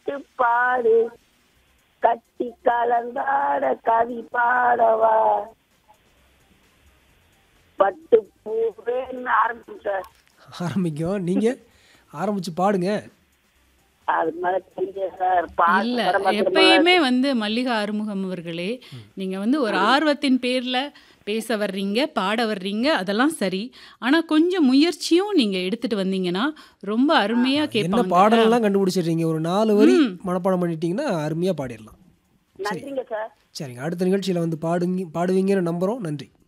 பாட்டு பாடு கட்டி கலந்தாட கவி பாடவா பட்டு பூவேன்னு ஆரம்பிச்சார் ஆரம்பிக்கும் நீங்கள் ஆரம்பிச்சு பாடுங்க அது மேல தெரிஞ்ச சார் பாட்டு இல்ல வர மாட்டேங்குது. எப்பயுமே வந்து மல்லிகா ஆறுமுகம் அவர்களே நீங்க வந்து ஒரு ஆர்வத்தின் பேர்ல பேச வர்றீங்க பாட வர்றீங்க அதெல்லாம் சரி ஆனா கொஞ்சம் முயற்சியும் நீங்க எடுத்துட்டு வந்தீங்கன்னா ரொம்ப அருமையா என்ன கேட்பாங்க பாடலாம் கண்டுபிடிச்சிடுறீங்க ஒரு நாலு வரி மனப்பாடம் பண்ணிட்டீங்கன்னா அருமையாக பாடிடலாம் நன்றிங்க சார் சரிங்க அடுத்த நிகழ்ச்சியில் வந்து பாடுங்க பாடுவீங்கன்னு நம்புகிறோம் நன்றி